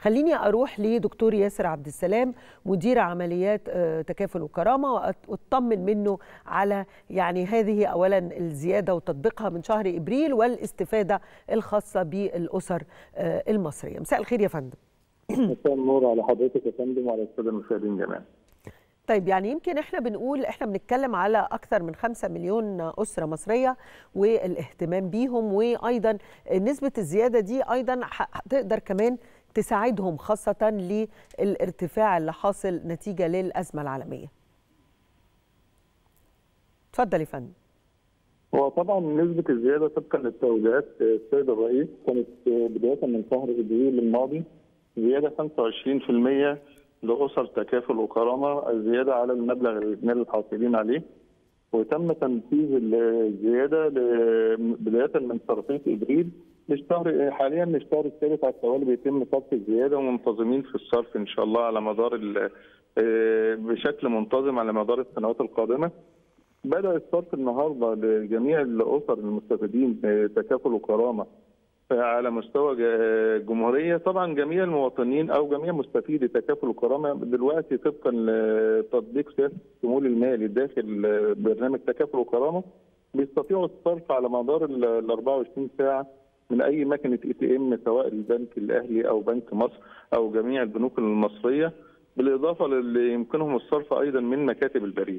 خليني اروح لدكتور ياسر عبد السلام مدير عمليات تكافل وكرامه واطمن منه على يعني هذه اولا الزياده وتطبيقها من شهر ابريل والاستفاده الخاصه بالاسر المصريه مساء الخير يا فندم مساء النور على حضرتك يا فندم وعلى الساده المشاهدين جميعا طيب يعني يمكن احنا بنقول احنا بنتكلم على اكثر من 5 مليون اسره مصريه والاهتمام بيهم وايضا نسبه الزياده دي ايضا هتقدر كمان تساعدهم خاصه للارتفاع اللي حاصل نتيجه للازمه العالميه. اتفضل يا فندم. هو طبعا نسبه الزياده طبقا للتوجيهات السيد الرئيس كانت بدايه من شهر ابريل الماضي زياده 25% لاسر تكافل وكرامه الزياده على المبلغ الاجمالي الحاصلين عليه وتم تنفيذ الزياده بدايه من صرفيه ابريل للشهر حاليا للشهر الثالث على التوالي بيتم صرف الزياده ومنتظمين في الصرف ان شاء الله على مدار بشكل منتظم على مدار السنوات القادمه. بدا الصرف النهارده لجميع الاسر المستفيدين تكافل وكرامه على مستوى الجمهوريه طبعا جميع المواطنين او جميع مستفيدي تكافل وكرامه دلوقتي طبقا لتطبيق سياسه الشمول المالي داخل برنامج تكافل وكرامه بيستطيعوا الصرف على مدار ال 24 ساعه من اي مكنه اي تي ام سواء البنك الاهلي او بنك مصر او جميع البنوك المصريه بالاضافه للي يمكنهم الصرف ايضا من مكاتب البريد.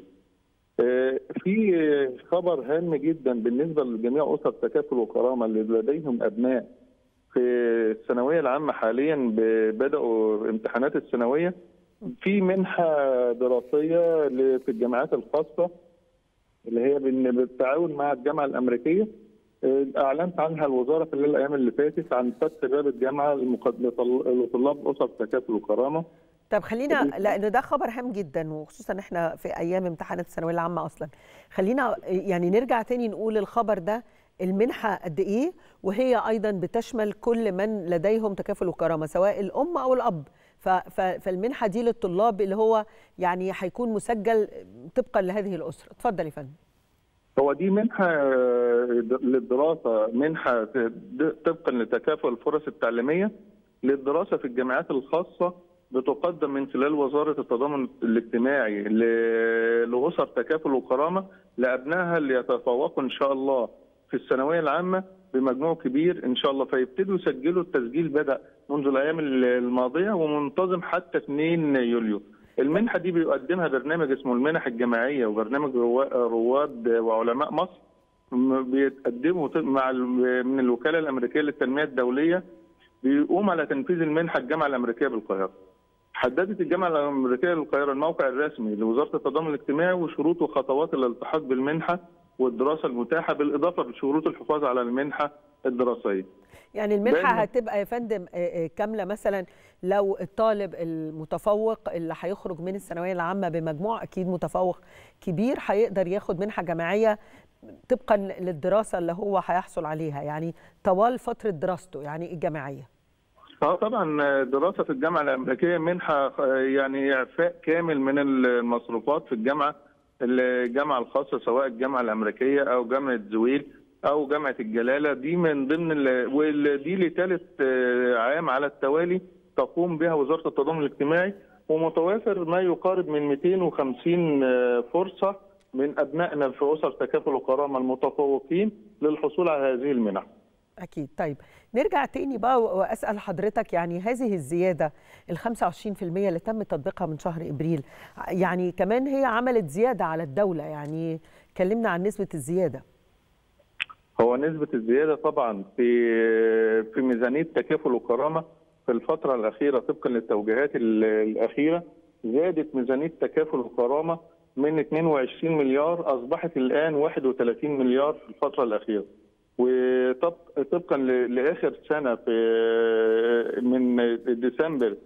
في خبر هام جدا بالنسبه لجميع اسر تكافل وكرامه اللي لديهم ابناء في الثانويه العامه حاليا بداوا امتحانات الثانويه في منحه دراسيه في الجامعات الخاصه اللي هي بالتعاون مع الجامعه الامريكيه اعلنت عنها الوزاره خلال الايام اللي فاتت عن فتح باب الجامعه لطلاب اسر تكافل وكرامه طب خلينا لان ده خبر هام جدا وخصوصا احنا في ايام امتحانات الثانويه العامه اصلا خلينا يعني نرجع تاني نقول الخبر ده المنحه قد ايه وهي ايضا بتشمل كل من لديهم تكافل وكرامه سواء الام او الاب فالمنحه دي للطلاب اللي هو يعني هيكون مسجل طبقا لهذه الاسره اتفضل يا فندم هو دي منحه للدراسه منحه طبقا لتكافل الفرص التعليميه للدراسه في الجامعات الخاصه بتقدم من خلال وزارة التضامن الاجتماعي لأسر تكافل وكرامة لأبنائها اللي يتفوقوا إن شاء الله في الثانوية العامة بمجموع كبير إن شاء الله فيبتدوا يسجلوا التسجيل بدأ منذ الأيام الماضية ومنتظم حتى 2 يوليو المنحة دي بيقدمها برنامج اسمه المنح الجماعية وبرنامج رواد وعلماء مصر بيتقدموا مع من الوكالة الأمريكية للتنمية الدولية بيقوم على تنفيذ المنحة الجامعة الأمريكية بالقاهرة حددت الجامعه الامريكيه للقاهره الموقع الرسمي لوزاره التضامن الاجتماعي وشروط وخطوات الالتحاق بالمنحه والدراسه المتاحه بالاضافه لشروط الحفاظ على المنحه الدراسيه. يعني المنحه هتبقى يا فندم كامله مثلا لو الطالب المتفوق اللي هيخرج من الثانويه العامه بمجموع اكيد متفوق كبير هيقدر ياخد منحه جامعيه طبقا للدراسه اللي هو هيحصل عليها يعني طوال فتره دراسته يعني الجامعيه. اه طبعا دراسه في الجامعه الامريكيه منحه يعني اعفاء كامل من المصروفات في الجامعه الجامعه الخاصه سواء الجامعه الامريكيه او جامعه زويل او جامعه الجلاله دي من ضمن ودي لثالث عام على التوالي تقوم بها وزاره التضامن الاجتماعي ومتوافر ما يقارب من 250 فرصه من ابنائنا في اسر تكافل وكرامه المتفوقين للحصول على هذه المنح. اكيد طيب نرجع تاني بقى واسال حضرتك يعني هذه الزياده ال 25% اللي تم تطبيقها من شهر ابريل يعني كمان هي عملت زياده على الدوله يعني كلمنا عن نسبه الزياده هو نسبه الزياده طبعا في في ميزانيه تكافل وكرامه في الفتره الاخيره طبقا للتوجيهات الاخيره زادت ميزانيه تكافل وكرامه من 22 مليار اصبحت الان 31 مليار في الفتره الاخيره وطبقا لاخر سنه في من ديسمبر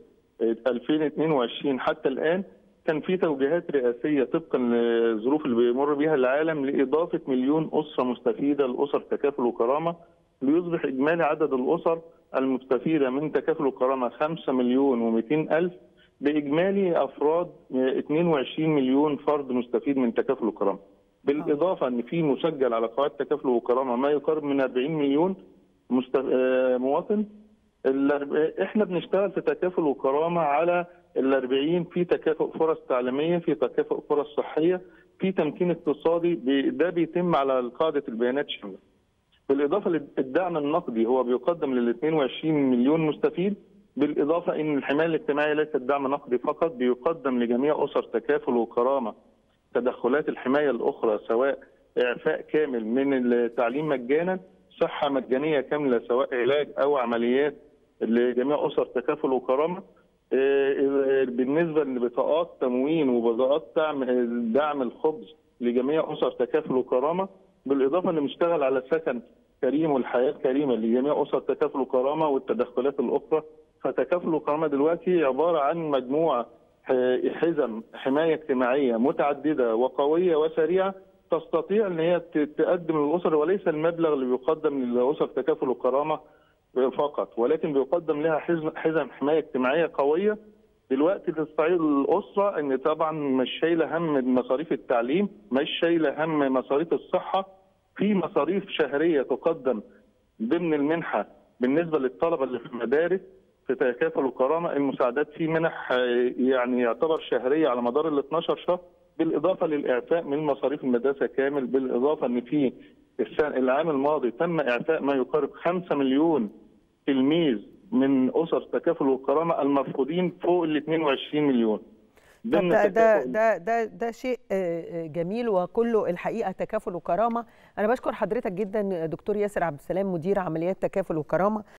2022 حتى الان كان في توجيهات رئاسيه طبقا للظروف اللي بيمر بها العالم لاضافه مليون اسره مستفيده لاسر تكافل وكرامه ليصبح اجمالي عدد الاسر المستفيده من تكافل وكرامه 5 مليون و200 الف باجمالي افراد 22 مليون فرد مستفيد من تكافل وكرامه. بالاضافه ان في مسجل على قواعد تكافل وكرامه ما يقارب من 40 مليون مست... مواطن احنا بنشتغل في تكافل وكرامه على ال 40 في تكافؤ فرص تعليميه في تكافؤ فرص صحيه في تمكين اقتصادي ده بيتم على قاعده البيانات شامله. بالاضافه للدعم النقدي هو بيقدم لل 22 مليون مستفيد بالاضافه ان الحمايه الاجتماعيه ليست دعم نقدي فقط بيقدم لجميع اسر تكافل وكرامه تدخلات الحمايه الاخرى سواء اعفاء كامل من التعليم مجانا صحه مجانيه كامله سواء علاج او عمليات لجميع اسر تكافل وكرامه بالنسبه لبطاقات تموين وبطاقات دعم دعم الخبز لجميع اسر تكافل وكرامه بالاضافه ان بنشتغل على سكن كريم والحياه الكريمه لجميع اسر تكافل وكرامه والتدخلات الاخرى فتكافل وكرامه دلوقتي عباره عن مجموعه حزم حمايه اجتماعيه متعدده وقويه وسريعه تستطيع ان هي تقدم للاسر وليس المبلغ اللي بيقدم للاسر تكافل وكرامه فقط ولكن بيقدم لها حزم حمايه اجتماعيه قويه دلوقتي تستطيع الاسره ان طبعا مش شايله هم مصاريف التعليم مش شايله هم مصاريف الصحه في مصاريف شهريه تقدم ضمن المنحه بالنسبه للطلبه اللي في المدارس في تكافل وكرامه المساعدات في منح يعني يعتبر شهريه على مدار ال 12 شهر بالاضافه للاعفاء من مصاريف المدرسه كامل بالاضافه ان في السنة العام الماضي تم اعفاء ما يقارب 5 مليون تلميذ من اسر تكافل والكرامه المفقودين فوق ال 22 مليون طب ده ده ده ده ده شيء جميل وكله الحقيقه تكافل وكرامه انا بشكر حضرتك جدا دكتور ياسر عبد السلام مدير عمليات تكافل وكرامه